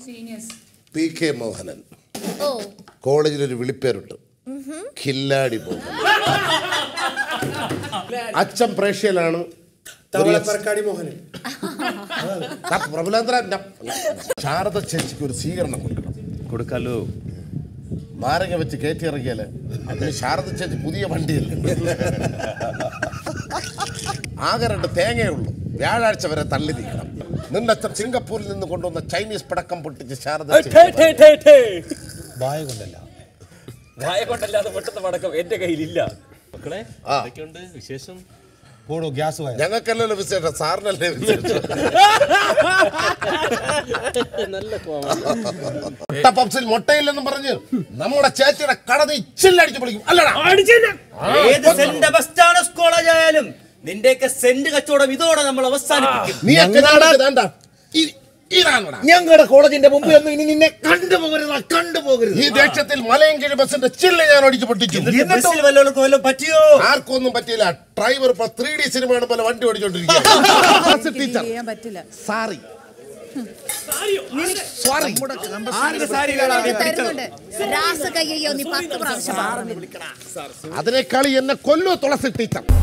Seniors P K Mohanan ഓ കോളേജിലൊരു വിളിപ്പേരുണ്ട് കില്ലാടി മോഹൻ അച്ഛൻ പ്രേഷ്യയിലാണ് തവളപ്പറക്കാടി മോഹനൻ പ്രബലേന്ദ്ര ശാരദ ചേച്ചിക്ക് ഒരു സ്വീകരണം കൊടുക്കണം കൊടുക്കാലോ നാരങ്ങ വെച്ച് കയറ്റി ഇറങ്ങിയാല് അതിന് ശാരദ ചേച്ചി പുതിയ വണ്ടിയല്ലേ ആകെ രണ്ട് തേങ്ങയേ ഉള്ളൂ വ്യാഴാഴ്ച വരെ തള്ളി നീക്കണം നിന്റെ അച്ഛൻ സിംഗപ്പൂരിൽ നിന്ന് കൊണ്ടുവന്ന ചൈനീസ് പടക്കം പൊട്ടിച്ച് ശാരദ ചേച്ചി വായ കൊണ്ടല്ല വായ കൊണ്ടല്ലാതെ പെട്ടെന്ന് പടക്കം എന്റെ കയ്യിലില്ല മക്കളെ ആ. എന്തൊക്കെയുണ്ട് വിശേഷം പോടോ ഗ്യാസ് വായ ഞങ്ങൾക്കല്ലല്ലോ വിശേഷം സാറിനല്ലേ വിശേഷം മുട്ട പപ്സിൽ മുട്ടയില്ലെന്നും പറഞ്ഞ് നമ്മുടെ ചേച്ചിയുടെ കട നീ ചില്ലടിച്ച് പൊളിക്കും അല്ലടാ ഏത് സെന്റ് അഗസ്റ്റാനസ് കോളേജ് ആയാലും നിന്റെയൊക്കെ സെന്റ് കച്ചവടം ഇതോടെ നമ്മൾ അവസാനിപ്പിക്കും നീ വേണ്ട ഇതാണടാ ഞങ്ങളുടെ കോളേജിന്റെ മുമ്പ് ഒന്നും ഇനി നിന്നെ കണ്ടുപോകരുത് കണ്ടുപോകരുത് ഈ ദേശത്തിൽ മലയങ്കിഴി ബസിന്റെ ചില്ല ഞാൻ ഒടിച്ച് പൊട്ടിച്ചു എന്നിട്ട് ബസ്സിൽ വല്ലവർക്കും വല്ലതും പറ്റിയോ ആർക്കൊന്നും പറ്റിയില്ല ഡ്രൈവർ ഇപ്പൊ ത്രീ ഡി സിനിമയാണ് പോലെ വണ്ടി ഓടിച്ചോണ്ടിരിക്കുക ടീച്ചർ ചെയ്യാൻ പറ്റില്ല സാറി തരുന്നുണ്ട് രാസ കയ്യോ നീ പത്ത് പ്രാവശ്യം പറഞ്ഞു അതിനേക്കാൾ എന്നെ കൊല്ലു തുളസി ടീച്ചർ